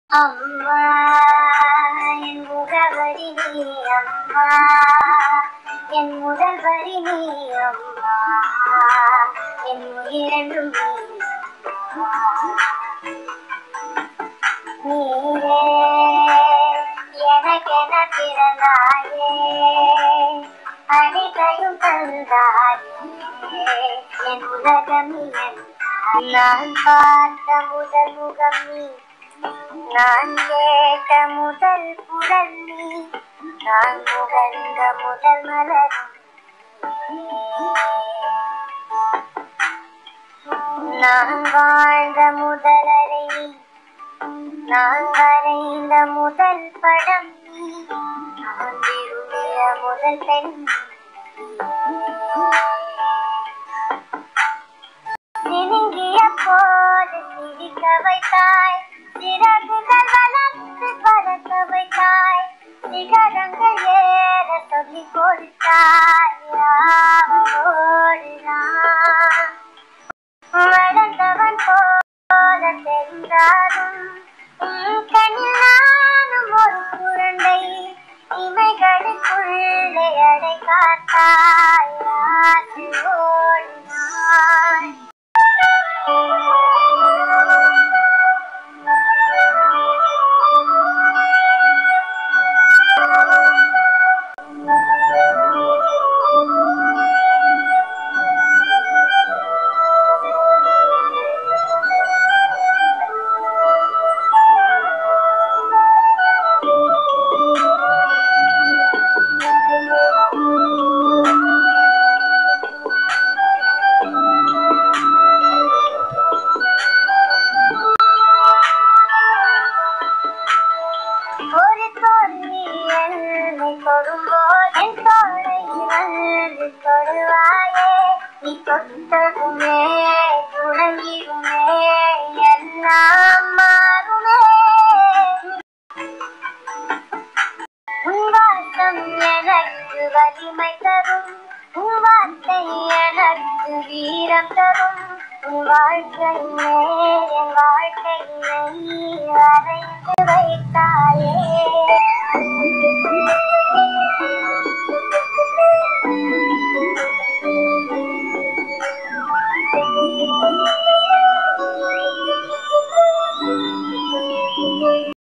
அம்மா என் முகவரி நீ அம்மா என் முதல் வரி நீ அம்மா என் உயிரென்றும் நீ அம்மா. நீயே எனக்கென பிறந்தாயே அனைத்தையும் தந்தாயே என் உலகம் நீ என்றாய். நான் பார்த்த முதல் முகம் நீ நான் கேட்ட முதல் குரல் நீ நான் முகர்ந்த முதல் மலர் நான் வாழ்ந்த முதல் அறை நீ நான் வரைந்த முதல் படம் நீ நான் விரும்பிய முதல் பெண் சினுங்கிய போது சிரிக்க வைத்தாய் சிறகுகள் வளர்த்து பறக்க வைத்தாய் சிகரங்கள் ஏற சொல்லி கொடுத்தாய் யாவோடு நான் வளர்ந்தவன் போல தெரிந்தாலும் உன் கண்ணில் நானும் ஒரு குழந்தை இமைகளுக்குள்ளே அடை காத்தாய் ஆசையோடு நான் ஒரு தோல்வி என்னை தொடும்போது என் தோளை வந்து தொடுவாயே நீ தொட்டதுமே துணங்கிடுமே எல்லாம் மாறுமே உன் வாசம் எனக்கு வலிமை தரும் உன் வார்த்தை எனக்கு வீரம் தரும் உன் வாழ்க்கையிலே என் வாழ்க்கையிலே நீ வரைந்து வைத்தாயே